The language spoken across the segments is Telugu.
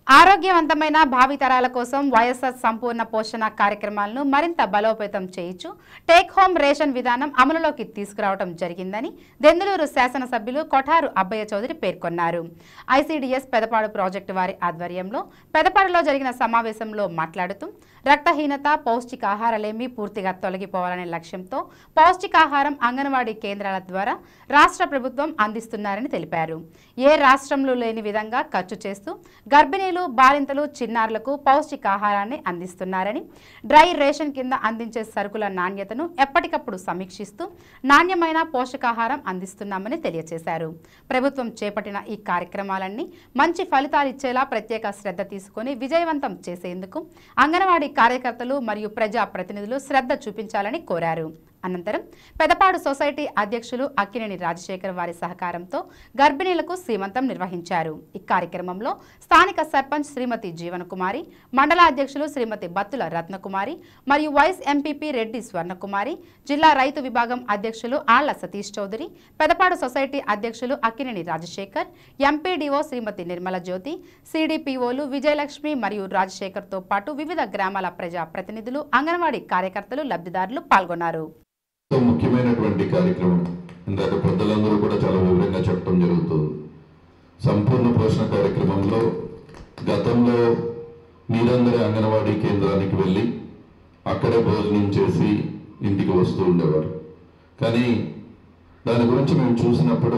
ఆరోగ్యవంతమైన భావితరాల కోసం వైఎస్ఆర్ సంపూర్ణ పోషణ కార్యక్రమాలను మరింత బలోపేతం చేయించు టేక్ హోమ్ రేషన్ విధానం అమలులోకి తీసుకురావడం జరిగిందని దెందులూరు శాసనసభ్యులు కొఠారు అబ్బయ్య చౌదరి పేర్కొన్నారు ఐసీడీఎస్ పెదపాడు ప్రాజెక్టు వారి ఆధ్వర్యంలో పెదపాడులో జరిగిన సమావేశంలో మాట్లాడుతూ రక్తహీనత పౌష్టికాహారలేమి పూర్తిగా తొలగిపోవాలనే లక్ష్యంతో పౌష్టికాహారం అంగన్వాడీ కేంద్రాల ద్వారా రాష్ట్ర ప్రభుత్వం అందిస్తున్నారని తెలిపారు ఏ రాష్ట్రంలో లేని విధంగా ఖర్చు చేస్తూ గర్భిణీలు బాలింతలు చిన్నారులకు పౌష్టికాహారాన్ని అందిస్తున్నారని డ్రై రేషన్ కింద అందించే సరుకుల నాణ్యతను ఎప్పటికప్పుడు సమీక్షిస్తూ నాణ్యమైన పోషకాహారం అందిస్తున్నామని తెలియజేశారు ప్రభుత్వం చేపట్టిన ఈ కార్యక్రమాలన్నీ మంచి ఫలితాలు ఇచ్చేలా ప్రత్యేక శ్రద్ధ తీసుకొని విజయవంతం చేసేందుకు అంగన్వాడీ కార్యకర్తలు మరియు ప్రజా ప్రతినిధులు శ్రద్ధ చూపించాలని కోరారు అనంతరం పెదపాడు సొసైటీ అధ్యక్షులు అక్కినేని రాజశేఖర్ వారి సహకారంతో గర్భిణీలకు సీమంతం నిర్వహించారు ఈ కార్యక్రమంలో స్థానిక సర్పంచ్ శ్రీమతి జీవనకుమారి మండల అధ్యక్షులు శ్రీమతి బత్తుల రత్నకుమారి మరియు వైస్ ఎంపీపీ రెడ్డి స్వర్ణకుమారి జిల్లా రైతు విభాగం అధ్యక్షులు ఆళ్ల సతీష్ చౌదరి పెదపాడు సొసైటీ అధ్యక్షులు అక్కినేని రాజశేఖర్ ఎంపీడీఓ శ్రీమతి నిర్మల జ్యోతి సిడిపిఓలు విజయలక్ష్మి మరియు రాజశేఖర్తో పాటు వివిధ గ్రామాల ప్రజా ప్రతినిధులు అంగన్వాడీ కార్యకర్తలు లబ్ధిదారులు పాల్గొన్నారు ఎంతో ముఖ్యమైనటువంటి కార్యక్రమం ఇందాక పెద్దలందరూ కూడా చాలా వివరంగా చెప్పడం జరుగుతుంది సంపూర్ణ పోషణ కార్యక్రమంలో గతంలో మీరందరి అంగన్వాడీ కేంద్రానికి వెళ్ళి అక్కడే భోజనం చేసి ఇంటికి వస్తూ ఉండేవారు కానీ దాని గురించి మేము చూసినప్పుడు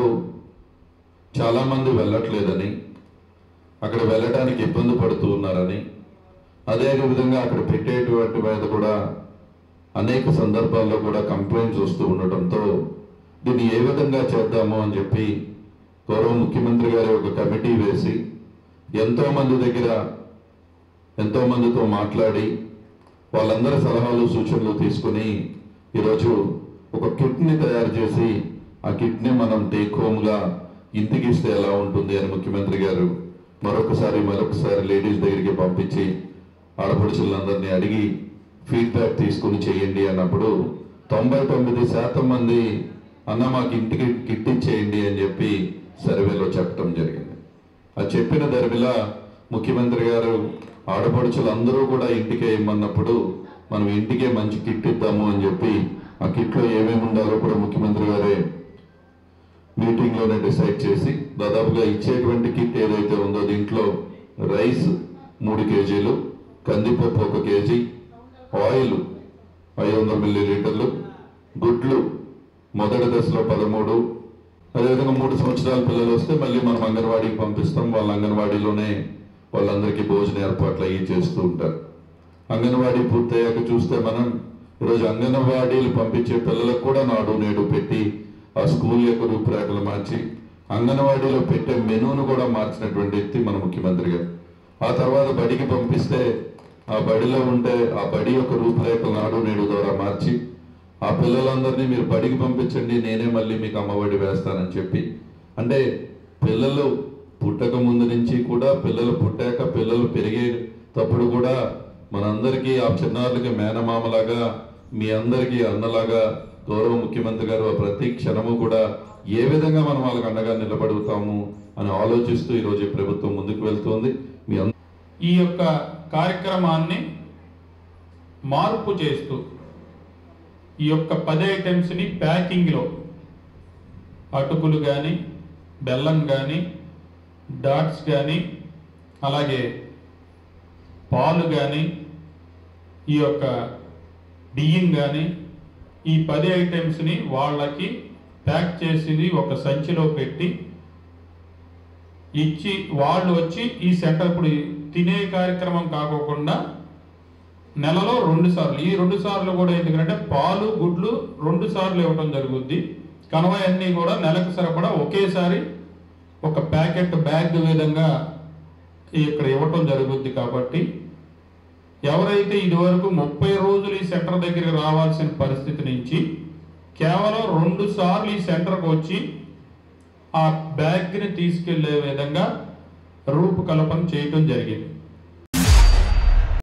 చాలామంది వెళ్ళట్లేదని అక్కడ వెళ్ళడానికి ఇబ్బంది పడుతూ ఉన్నారని అదే విధంగా అక్కడ పెట్టేటువంటి మీద కూడా అనేక సందర్భాల్లో కూడా కంప్లైంట్స్ వస్తూ ఉండటంతో దీన్ని ఏ విధంగా చేద్దాము అని చెప్పి గౌరవ ముఖ్యమంత్రి గారి ఒక కమిటీ వేసి ఎంతో మంది దగ్గర ఎంతో మందితో మాట్లాడి వాళ్ళందరి సలహాలు సూచనలు తీసుకుని ఈరోజు ఒక కిట్ని తయారు చేసి ఆ కిట్ని మనం టేక్ హోమ్గా ఇంటికి ఇస్తే ఎలా ఉంటుంది అని ముఖ్యమంత్రి గారు మరొకసారి మరొకసారి లేడీస్ దగ్గరికి పంపించి ఆడపడుచులందరినీ అడిగి ఫీడ్బ్యాక్ తీసుకుని చేయండి అన్నప్పుడు తొంభై తొమ్మిది శాతం మంది అన్న మాకు ఇంటికి కిట్ ఇచ్చేయండి అని చెప్పి సర్వేలో చెప్పడం జరిగింది ఆ చెప్పిన దరిమిలా ముఖ్యమంత్రి గారు ఆడపడుచులు అందరూ కూడా ఇంటికే ఇమ్మన్నప్పుడు మనం ఇంటికే మంచి కిట్ ఇద్దాము అని చెప్పి ఆ కిట్లో ఏమేమి ఉండాలో కూడా ముఖ్యమంత్రి గారే మీటింగ్లోనే డిసైడ్ చేసి దాదాపుగా ఇచ్చేటువంటి కిట్ ఏదైతే ఉందో దీంట్లో రైస్ మూడు కేజీలు కందిపప్పు ఒక కేజీ ఆయిల్ ఐదు వందల మిల్లీ లీటర్లు గుడ్లు మొదటి దశలో పదమూడు అదేవిధంగా మూడు సంవత్సరాల పిల్లలు వస్తే మళ్ళీ మనం అంగన్వాడీకి పంపిస్తాం వాళ్ళ అంగన్వాడీలోనే వాళ్ళందరికీ భోజన ఏర్పాట్లు అయ్యి చేస్తూ ఉంటారు అంగన్వాడీ పూర్తయ్యాక చూస్తే మనం ఈరోజు అంగన్వాడీలు పంపించే పిల్లలకు కూడా నాడు నేడు పెట్టి ఆ స్కూల్ యొక్క రూపురేఖలు మార్చి అంగన్వాడీలో పెట్టే మెనూను కూడా మార్చినటువంటి వ్యక్తి మన ముఖ్యమంత్రి గారు ఆ తర్వాత బడికి పంపిస్తే ఆ బడిలో ఉండే ఆ బడి యొక్క రూపురేఖలు నాడు నేడు ద్వారా మార్చి ఆ పిల్లలందరినీ మీరు బడికి పంపించండి నేనే మళ్ళీ మీకు అమ్మఒడి వేస్తానని చెప్పి అంటే పిల్లలు పుట్టక ముందు నుంచి కూడా పిల్లలు పుట్టాక పిల్లలు పెరిగేటప్పుడు కూడా మనందరికీ ఆ చిన్నారులకి మేనమామలాగా మీ అందరికీ అన్నలాగా గౌరవ ముఖ్యమంత్రి గారు ఆ ప్రతి క్షణము కూడా ఏ విధంగా మనం వాళ్ళకి అండగా నిలబడుతాము అని ఆలోచిస్తూ ఈరోజు ఈ ప్రభుత్వం ముందుకు వెళ్తుంది మీ అందరూ ఈ యొక్క కార్యక్రమాన్ని మార్పు చేస్తూ ఈ యొక్క పది ఐటమ్స్ని ప్యాకింగ్లో అటుకులు కానీ బెల్లం కానీ డాట్స్ కానీ అలాగే పాలు కానీ ఈ యొక్క బియ్యం కానీ ఈ పది ఐటమ్స్ని వాళ్ళకి ప్యాక్ చేసి ఒక సంచిలో పెట్టి ఇచ్చి వాళ్ళు వచ్చి ఈ సెంటర్ ఇప్పుడు తినే కార్యక్రమం కాకోకుండా నెలలో రెండు సార్లు ఈ రెండు సార్లు కూడా ఎందుకంటే పాలు గుడ్లు రెండు సార్లు ఇవ్వడం జరుగుద్ది కనవ అన్నీ కూడా నెలకు సరిపడా ఒకేసారి ఒక ప్యాకెట్ బ్యాగ్ విధంగా ఇక్కడ ఇవ్వటం జరుగుద్ది కాబట్టి ఎవరైతే ఇదివరకు ముప్పై రోజులు ఈ సెంటర్ దగ్గరికి రావాల్సిన పరిస్థితి నుంచి కేవలం రెండు సార్లు ఈ సెంటర్కి వచ్చి ఆ బ్యాగ్ని తీసుకెళ్లే విధంగా రూపకల్పన చేయటం జరిగింది